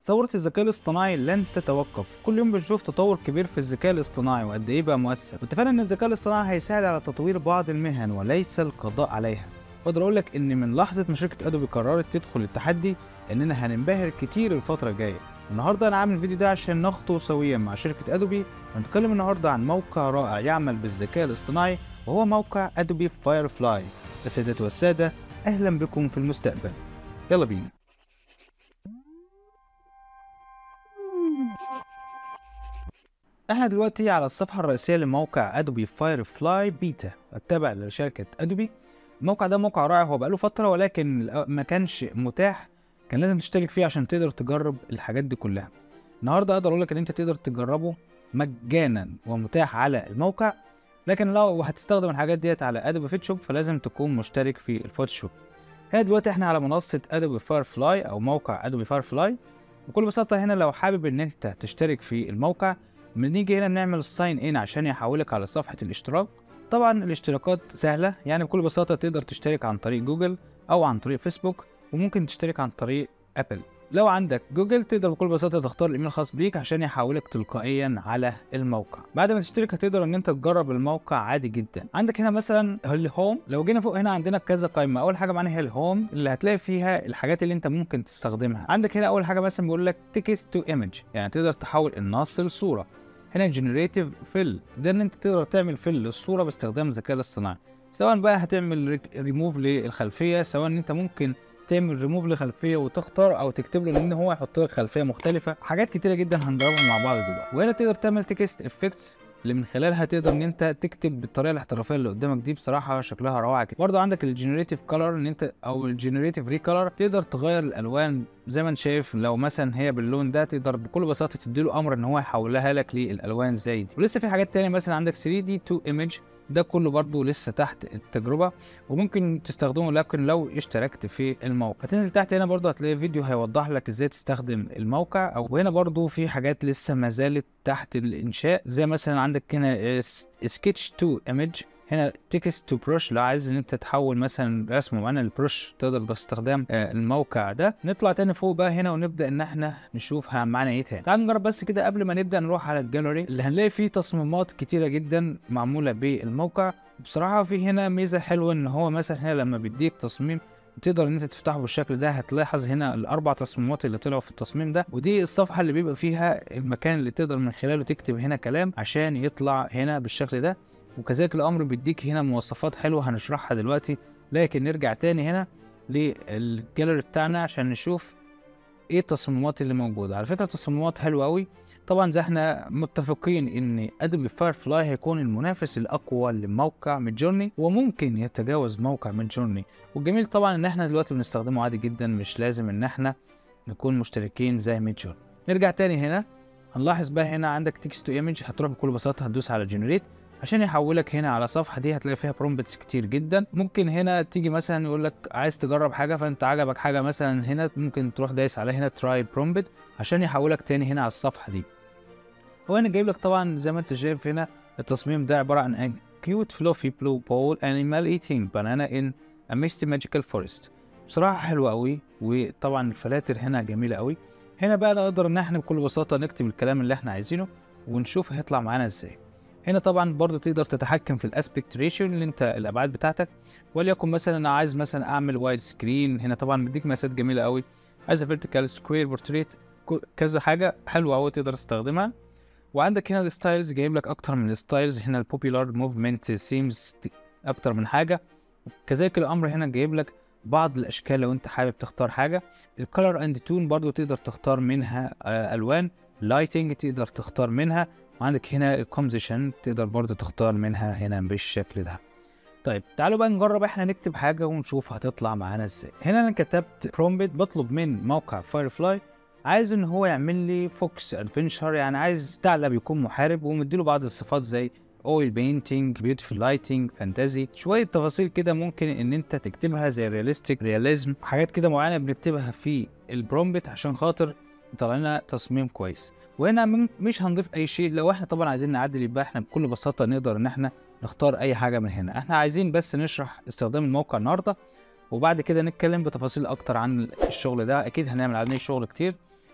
ثورة الذكاء الاصطناعي لن تتوقف، كل يوم بنشوف تطور كبير في الذكاء الاصطناعي وقد ايه بقى مؤثر، واتفقنا ان الذكاء الاصطناعي هيساعد على تطوير بعض المهن وليس القضاء عليها. واقدر اقول لك ان من لحظة ما شركة ادوبي قررت تدخل التحدي اننا هننبهر كتير الفترة الجاية. النهارده انا عامل الفيديو ده عشان نخطو سويا مع شركة ادوبي ونتكلم النهارده عن موقع رائع يعمل بالذكاء الاصطناعي وهو موقع ادوبي فاير فلاي. السيدات والسادة اهلا بكم في المستقبل. يلا بينا. احنا دلوقتي على الصفحة الرئيسية لموقع ادوبي فاير فلاي بيتا التابع لشركة ادوبي الموقع ده موقع رائع هو بقاله فترة ولكن ما كانش متاح كان لازم تشترك فيه عشان تقدر تجرب الحاجات دي كلها النهارده اقدر اقول لك ان انت تقدر تجربه مجانا ومتاح على الموقع لكن لو هتستخدم الحاجات ديت على ادوبي فوتوشوب فلازم تكون مشترك في الفوتوشوب هنا دلوقتي احنا على منصة ادوبي فاير فلاي او موقع ادوبي فاير فلاي بكل بساطة هنا لو حابب ان انت تشترك في الموقع بنيجي هنا نعمل الساين ان عشان يحولك على صفحة الاشتراك طبعا الاشتراكات سهلة يعني بكل بساطة تقدر تشترك عن طريق جوجل او عن طريق فيسبوك وممكن تشترك عن طريق ابل لو عندك جوجل تقدر بكل بساطه تختار الايميل الخاص بيك عشان يحولك تلقائيا على الموقع بعد ما تشترك هتقدر ان انت تجرب الموقع عادي جدا عندك هنا مثلا الهوم لو جينا فوق هنا عندنا كذا قائمه اول حاجه معانا هي الهوم اللي هتلاقي فيها الحاجات اللي انت ممكن تستخدمها عندك هنا اول حاجه مثلا بيقول لك تكست تو ايمج يعني تقدر تحول النص لصوره هنا جنريتيف فيل ده ان انت تقدر تعمل فيل للصوره باستخدام الذكاء الاصطناعي سواء بقى هتعمل ريموف للخلفيه سواء ان انت ممكن تعمل ريموف لخلفيه وتختار او تكتب له ان هو يحط لك خلفيه مختلفه حاجات كتيره جدا هنجربها مع بعض دلوقتي وهنا تقدر تعمل تكست افكتس اللي من خلالها تقدر ان انت تكتب بالطريقه الاحترافيه اللي قدامك دي بصراحه شكلها روعه كده برضه عندك الجنريتيف كلر ان انت او الجنريتيف ريكلر تقدر تغير الالوان زي ما انت شايف لو مثلا هي باللون ده تقدر بكل بساطه تديله امر ان هو يحولها لك للالوان زي دي ولسه في حاجات تانية مثلا عندك 3 دي 2 ايمج ده كله برضو لسه تحت التجربة وممكن تستخدمه لكن لو اشتركت في الموقع هتنزل تحت هنا برضو هتلاقي فيديو هيوضح لك ازاي تستخدم الموقع او هنا برضو في حاجات لسه ما زالت تحت الانشاء زي مثلا عندك هنا سكتش تو ايمج هنا تكست تو بروش لو عايز ان انت تحول مثلا رسم معين لبروش تقدر باستخدام الموقع ده نطلع تاني فوق بقى هنا ونبدا ان احنا نشوف معانا ايه تاني تعال نجرب بس كده قبل ما نبدا نروح على الجاليري اللي هنلاقي فيه تصميمات كتيره جدا معموله بالموقع بصراحه في هنا ميزه حلوه ان هو مثلا هنا لما بيديك تصميم تقدر ان انت تفتحه بالشكل ده هتلاحظ هنا الاربع تصميمات اللي طلعوا في التصميم ده ودي الصفحه اللي بيبقى فيها المكان اللي تقدر من خلاله تكتب هنا كلام عشان يطلع هنا بالشكل ده وكذلك الامر بيديك هنا مواصفات حلوه هنشرحها دلوقتي لكن نرجع تاني هنا للجاليري بتاعنا عشان نشوف ايه التصميمات اللي موجوده على فكره تصميمات حلوه قوي طبعا زي احنا متفقين ان ادوبي فاير فلاي هيكون المنافس الاقوى لموقع ميدجورني وممكن يتجاوز موقع ميدجورني والجميل طبعا ان احنا دلوقتي بنستخدمه عادي جدا مش لازم ان احنا نكون مشتركين زي ميدجورني نرجع تاني هنا هنلاحظ بقى هنا عندك تكست تو ايمج هتروح بكل بساطه هتدوس على جنريت عشان يحولك هنا على صفحه دي هتلاقي فيها برومبتس كتير جدا ممكن هنا تيجي مثلا يقول لك عايز تجرب حاجه فانت عجبك حاجه مثلا هنا ممكن تروح دايس على هنا تراي برومبت عشان يحولك تاني هنا على الصفحه دي هو انا جايب لك طبعا زي ما انت شايف هنا التصميم ده عباره عن كيوت فلوفي بلو بول انيمال ايتينج بانانا ان a misty magical forest بصراحه حلوه قوي وطبعا الفلاتر هنا جميله قوي هنا بقى نقدر ان احنا بكل بساطه نكتب الكلام اللي احنا عايزينه ونشوف هيطلع معانا ازاي هنا طبعا برضو تقدر تتحكم في الاسبكت ريشيو اللي انت الابعاد بتاعتك وليكن مثلا انا عايز مثلا اعمل وايد سكرين هنا طبعا مديك مقاسات جميله قوي عايز فيرتيكال سكوير بورتريت كذا حاجه حلوه قوي تقدر تستخدمها وعندك هنا الستايلز جايب لك اكتر من الستايلز هنا البوبيلار موفمنت سيمز اكتر من حاجه كذلك الامر هنا جايب لك بعض الاشكال لو انت حابب تختار حاجه الكالر اند تون برضو تقدر تختار منها الوان لايتنج تقدر تختار منها وعندك هنا الكومبوزيشن تقدر برضه تختار منها هنا بالشكل ده طيب تعالوا بقى نجرب احنا نكتب حاجه ونشوف هتطلع معانا ازاي هنا انا كتبت برومبت بطلب من موقع فايرفلاي عايز ان هو يعمل لي فوكس ادفنشر يعني عايز ثعلب يكون محارب ومديله بعض الصفات زي اويل بينتنج بيوتيفول لايتنج فانتازي شويه تفاصيل كده ممكن ان انت تكتبها زي رياليستيك رياليزم حاجات كده معينه بنكتبها في البرومبت عشان خاطر يطلع لنا تصميم كويس وهنا مش هنضيف اي شيء لو احنا طبعا عايزين نعدل يبقى احنا بكل بساطه نقدر ان احنا نختار اي حاجه من هنا احنا عايزين بس نشرح استخدام الموقع النهارده وبعد كده نتكلم بتفاصيل اكتر عن الشغل ده اكيد هنعمل عليه شغل كتير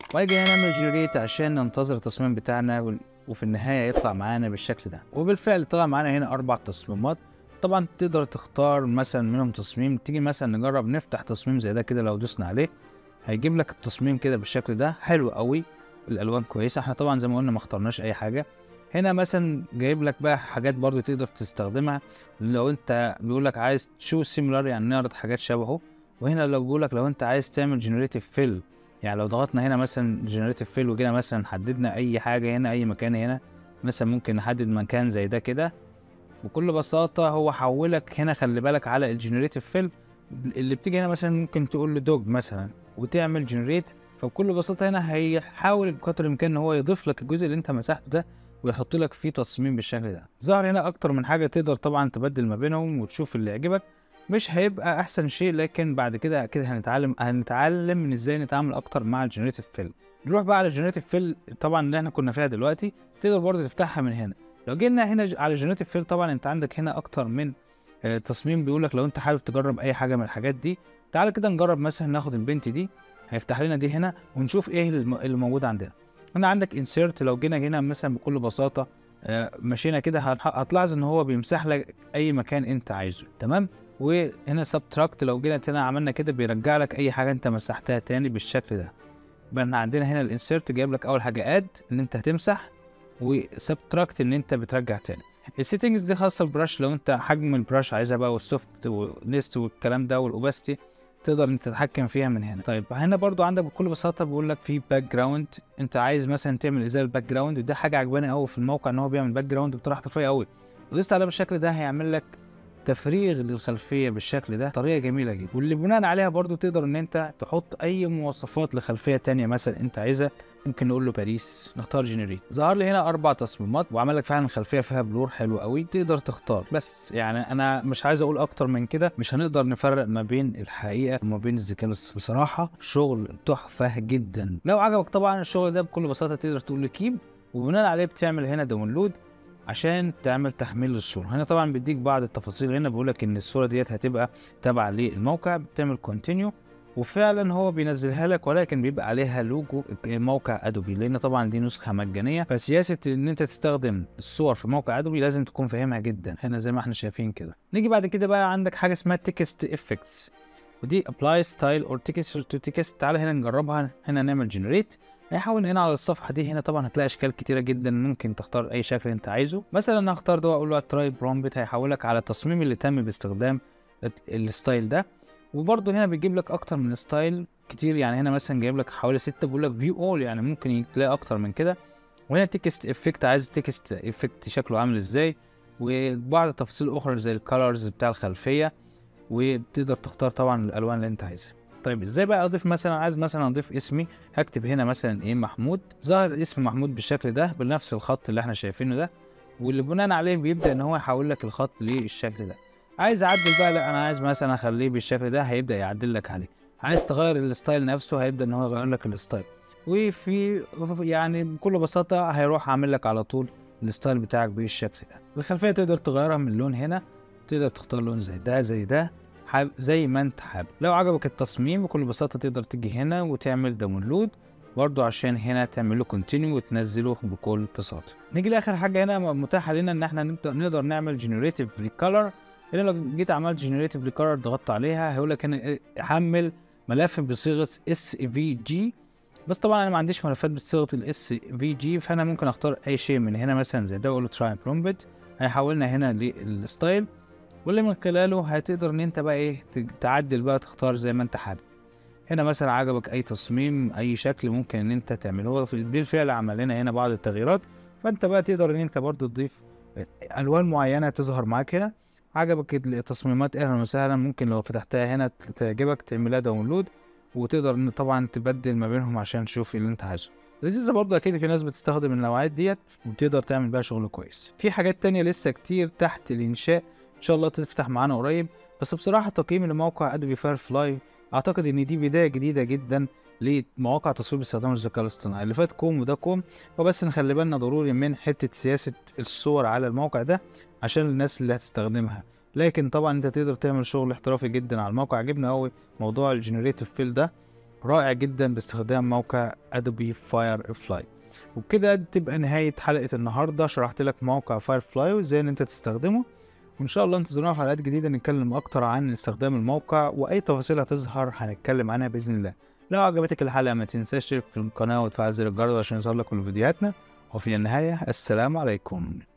وهنيجي هنا نعمل جنريت عشان ننتظر التصميم بتاعنا وال- وفي النهايه يطلع معانا بالشكل ده وبالفعل طلع معانا هنا اربع تصميمات طبعا تقدر تختار مثلا منهم تصميم تيجي مثلا نجرب نفتح تصميم زي ده كده لو دوسنا عليه هيجيب لك التصميم كده بالشكل ده حلو قوي الالوان كويسه احنا طبعا زي ما قلنا ما اخترناش اي حاجه هنا مثلا جايب لك بقى حاجات برضو تقدر تستخدمها لو انت بيقول لك عايز تشو سيميلار يعني نعرض حاجات شبهه وهنا لو بيقول لك لو انت عايز تعمل جنريتيف فيل يعني لو ضغطنا هنا مثلا جنريتيف فيل وجينا مثلا حددنا اي حاجه هنا اي مكان هنا مثلا ممكن نحدد مكان زي ده كده بكل بساطه هو حولك هنا خلي بالك على الجنريتيف فيل اللي بتيجي هنا مثلا ممكن تقول له دوج مثلا وتعمل جنريت فبكل بساطه هنا هيحاول بقدر الامكان ان هو يضيف لك الجزء اللي انت مسحته ده ويحط لك فيه تصميم بالشكل ده ظهر هنا اكتر من حاجه تقدر طبعا تبدل ما بينهم وتشوف اللي يعجبك مش هيبقى احسن شيء لكن بعد كده اكيد هنتعلم هنتعلم من ازاي نتعامل اكتر مع الجنريتيف فيل نروح بقى على الجنريتيف فيل طبعا اللي احنا كنا فيها دلوقتي تقدر برضه تفتحها من هنا لو جينا هنا ج- على الجنريتيف فيل طبعا انت عندك هنا اكتر من آه، تصميم بيقول لك لو انت حابب تجرب اي حاجه من الحاجات دي تعال كده نجرب مثلا ناخد البنت دي هيفتح لنا دي هنا ونشوف ايه الم- اللي موجود عندنا هنا عندك انسيرت لو جينا هنا مثلا بكل بساطه آه، مشينا كده هنح- هتلاحظ ان هو بيمسح لك اي مكان انت عايزه تمام وهنا سبتراكت لو جينا هنا عملنا كده بيرجع لك اي حاجه انت مسحتها تاني بالشكل ده يبقى احنا عندنا هنا الانسيرت جايب لك اول حاجه اد ان انت هتمسح وسبتراكت ان انت بترجع تاني السيتنجز دي خاصه بالبراش لو انت حجم البراش عايزها بقى والسوفت والنست والكلام ده والاوباستي تقدر انت تتحكم فيها من هنا طيب هنا برضو عندك بكل بساطه بيقول لك في باك جراوند انت عايز مثلا تعمل ازاي الباك جراوند ده حاجه عجباني قوي في الموقع ان هو بيعمل باك جراوند بطريقه احترافيه قوي ودوست عليه بالشكل ده هيعمل لك تفريغ للخلفيه بالشكل ده طريقه جميله جدا واللي بناء عليها برضو تقدر ان انت تحط اي مواصفات لخلفيه تانية مثلا انت عايزها ممكن نقول له باريس نختار جنريت ظهر لي هنا اربع تصميمات وعمل لك فعلا خلفيه فيها بلور حلو قوي تقدر تختار بس يعني انا مش عايز اقول اكتر من كده مش هنقدر نفرق ما بين الحقيقه وما بين الذكاء الاصطناعي بصراحه شغل تحفه جدا لو عجبك طبعا الشغل ده بكل بساطه تقدر تقول له كيب وبناء عليه بتعمل هنا داونلود عشان تعمل تحميل للصوره هنا طبعا بيديك بعض التفاصيل هنا بيقول لك ان الصوره ديت هتبقى تابعه للموقع بتعمل كونتينيو وفعلا هو بينزلها لك ولكن بيبقى عليها لوجو موقع ادوبي لان طبعا دي نسخه مجانيه فسياسه ان انت تستخدم الصور في موقع ادوبي لازم تكون فاهمها جدا هنا زي ما احنا شايفين كده نيجي بعد كده بقى عندك حاجه اسمها تكست افكتس ودي ابلاي ستايل اور تكست تو تكست تعالى هنا نجربها هنا نعمل جنريت هيحاول هنا على الصفحه دي هنا طبعا هتلاقي اشكال كتيره جدا ممكن تختار اي شكل انت عايزه مثلا هختار ده واقول له تراي برومبت هيحولك على التصميم اللي تم باستخدام الستايل ده وبرضه هنا بيجيب لك اكتر من ستايل كتير يعني هنا مثلا جايب لك حوالي ستة بيقول لك فيو اول يعني ممكن تلاقي اكتر من كده وهنا تكست افكت عايز تكست افكت شكله عامل ازاي وبعض التفاصيل الاخرى زي الكالرز بتاع الخلفيه وبتقدر تختار طبعا الالوان اللي انت عايزها طيب ازاي بقى اضيف مثلا عايز مثلا اضيف اسمي هكتب هنا مثلا ايه محمود ظهر اسم محمود بالشكل ده بنفس الخط اللي احنا شايفينه ده واللي بناء عليه بيبدا ان هو يحول لك الخط للشكل ده عايز اعدل بقى لا انا عايز مثلا اخليه بالشكل ده هيبدا يعدل لك عليه عايز تغير الستايل نفسه هيبدا ان هو يغير لك الستايل وفي يعني بكل بساطه هيروح عامل لك على طول الستايل بتاعك بالشكل ده الخلفيه تقدر تغيرها من لون هنا تقدر تختار لون زي ده زي ده حاب زي ما انت حابب لو عجبك التصميم بكل بساطه تقدر تيجي هنا وتعمل داونلود برضو عشان هنا تعمل له كونتينيو وتنزله بكل بساطه نيجي لاخر حاجه هنا متاحه لنا ان احنا نقدر نقدر نعمل جنريتيف ريكولر هنا لو جيت عملت جنريتيف ريكولر ضغطت عليها هيقول لك هنا إيه، حمل ملف بصيغه اس في جي بس طبعا انا ما عنديش ملفات بصيغه الاس في جي فانا ممكن اختار اي شيء من هنا مثلا زي ده واقول له تراي برومبت هيحولنا هنا للستايل واللي من خلاله هتقدر ان انت بقى ايه ت- تعدل بقى تختار زي ما انت حابب هنا مثلا عجبك اي تصميم اي شكل ممكن ان انت تعمله هو في- بالفعل عمل لنا هنا بعض التغييرات فانت بقى تقدر ان انت برضو تضيف الوان معينه تظهر معاك هنا عجبك التصميمات اهلا وسهلا ممكن لو فتحتها هنا تعجبك تعملها داونلود وتقدر ان طبعا تبدل ما بينهم عشان تشوف اللي انت عايزه لذيذة برضه اكيد في ناس بتستخدم النوعيات ديت وبتقدر تعمل بيها شغل كويس في حاجات تانية لسه كتير تحت الانشاء ان شاء الله تفتح معانا قريب بس بصراحة تقييمي لموقع ادوبي فاير فلاي اعتقد ان دي بداية جديدة جدا لمواقع تصوير باستخدام الذكاء الاصطناعي اللي فات كوم وده كوم وبس نخلي بالنا ضروري من حتة سياسة الصور على الموقع ده عشان الناس اللي هتستخدمها لكن طبعا انت تقدر تعمل شغل احترافي جدا على الموقع عجبني قوي موضوع الجنريتيف فيل ده رائع جدا باستخدام موقع ادوبي فاير فلاي وبكده تبقى نهاية حلقة النهاردة شرحت لك موقع فاير فلاي وازاي ان انت تستخدمه وان شاء الله انتظرونا في حلقات جديدة نتكلم اكتر عن استخدام الموقع واي تفاصيل هتظهر هنتكلم عنها باذن الله لو عجبتك الحلقة ما تنساش تشترك في القناة وتفعل زر الجرس عشان يظهر لك كل فيديوهاتنا وفي النهاية السلام عليكم